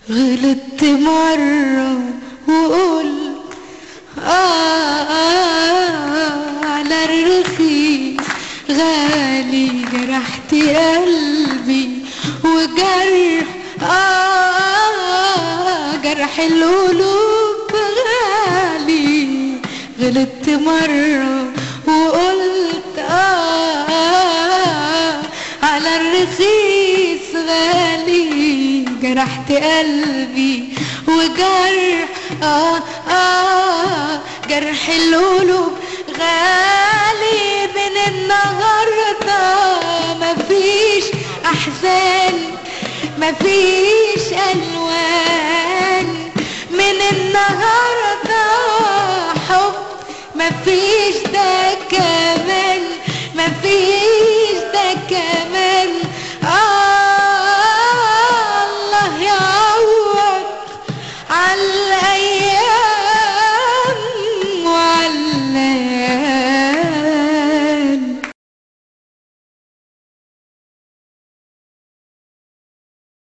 غلطت مرة وقلت آه, آه على الرخيص غالي جرحت قلبي وجرح آه جرح القلوب غالي غلطت مرة وقلت آه, آه على الرخيص غالي جرحت قلبي وجرح آه آه جرح القلوب غالي من النهاردة مفيش أحزان مفيش ألوان من النهاردة حب مفيش